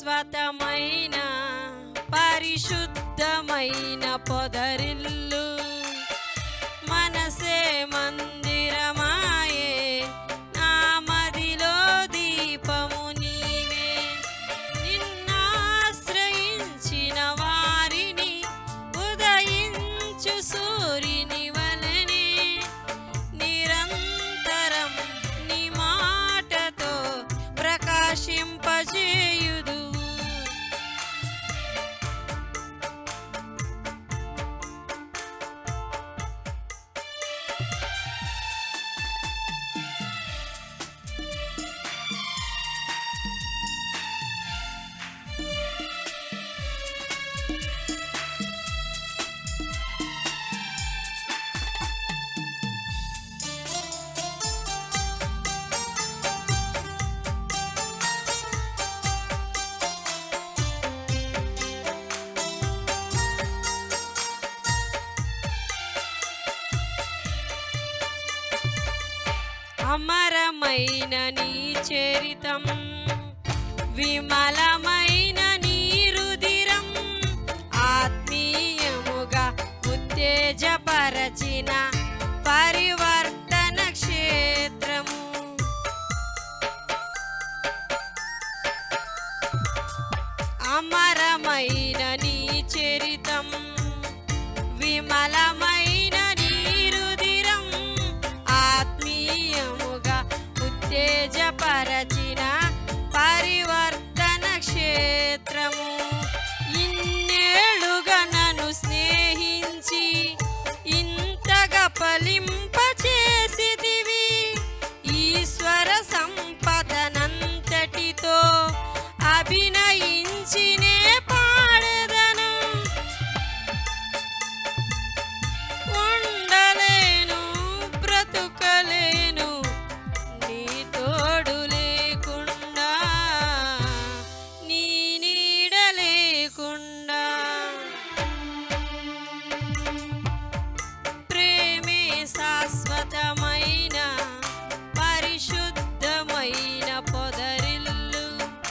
శాశ్వతమైన పరిశుద్ధమైన పొదరిల్లు మనసే మందిరమాయే నా మదిలో దీపము నీవే నిన్నాశ్రయించిన వారిని ఉదయించు సూర్యుని వలనే నిరంతరం నీ మాటతో ప్రకాశింపజేయుదు అమరమైన నీ చరితం విమలమైన నీ రుదిరం ఆత్మీయముగా ఉత్తేజపరచిన పరివర్తన క్షేత్రము అమరమైన నీ చరితం విమలమైన నీ రుదిరం ఆత్మీయముగా ఉత్తేజపరచిన పరివర్తన క్షేత్రము ఇన్నేళ్ళుగా నన్ను స్నేహించి ఇంతగా ఫలింపచేసిదివి ఈశ్వర సంపదనంతటితో అభినయించినే పాడదను ఉండలేను బ్రతుకలేను నీ తోడు లేకుండా నీ నీడ లేకుండా ప్రేమే శాశ్వతమైన పరిశుద్ధమైన పొదరిల్లు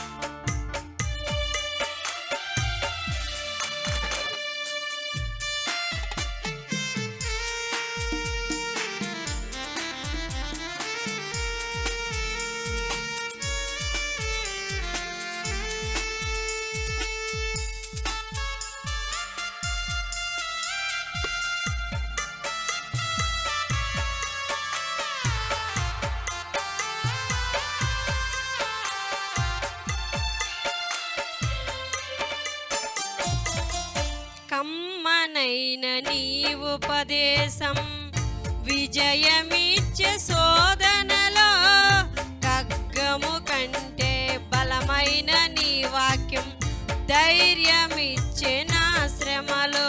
కమ్మనైన నీ ఉపదేశం విజయమిచ్చే శోధనలో ఖడ్గము కంటే బలమైన నీ వాక్యం ధైర్యమిచ్చే నా శ్రమలో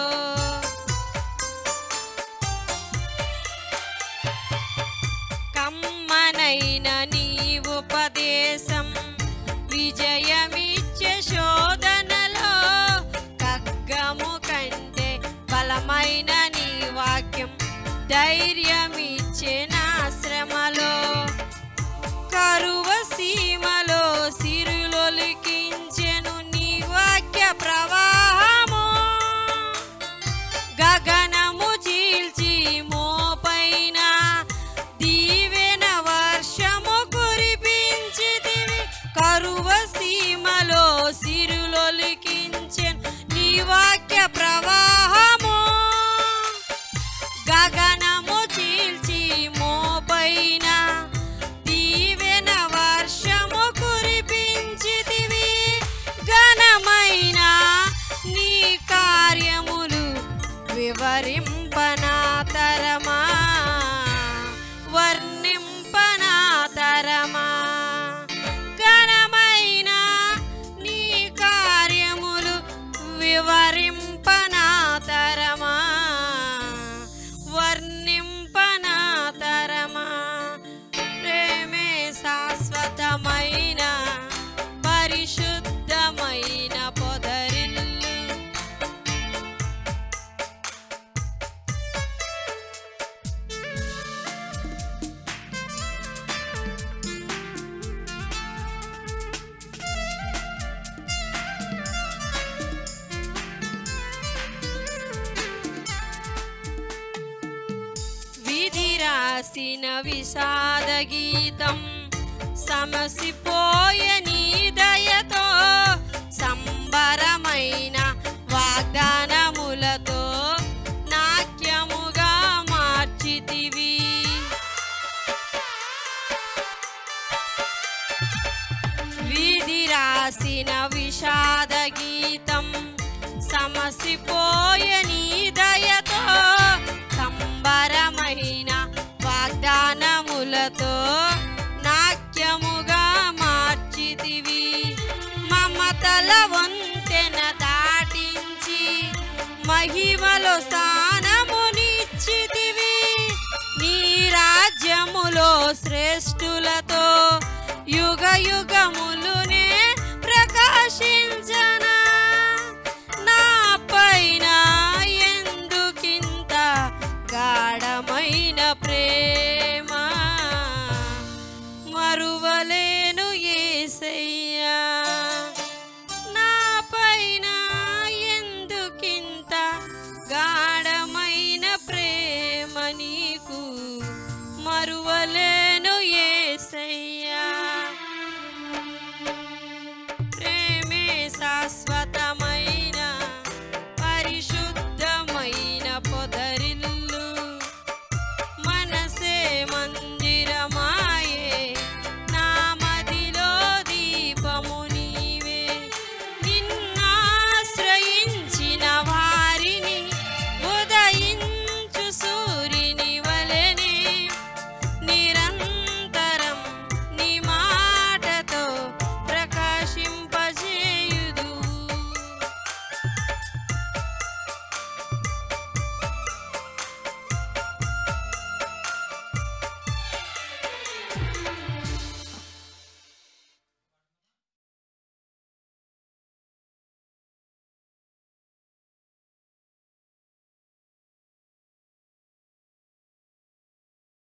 కమ్మనైన నీ ఉపదేశం విజయమిచ్చే శోధనలో ఖడ్గము కంటే బలమైన నీ వాక్యం ధైర్యమిచ్చే నా శ్రమలో కరువ సీమలో సిరులొలికించెను నీ వాక్య ప్రవాహము గగనము చీల్చి మోపైన దీవెన వర్షము కురిపించితివి కరువ సీమలో సిరులొలికించెను నీ వాక్య ప్రవాహము గగనము చీల్చి మోపైన దీవెన వర్షము కురిపించితివి ఘనమైన నీ కార్యములు వివరింపనాతరమా వర్ణింపనాతరమా ఘనమైన నీ కార్యములు వివరింప రాసిన విషాద గీతం సమసిపోయే నీ దయతో సంబరమైన వాగ్దానములతో నాట్యముగా మార్చితివి విధి రాసిన విషాద గీతం సమసిపోయే నీ దయతో సంబరమైన వాగ్దానములతో నాట్యముగా మార్చితివి మమతల వంతెన దాటించి మహిమలో స్థానమునిచ్చితివి నీ రాజ్యములో శ్రేష్ఠులతో యుగ యుగములు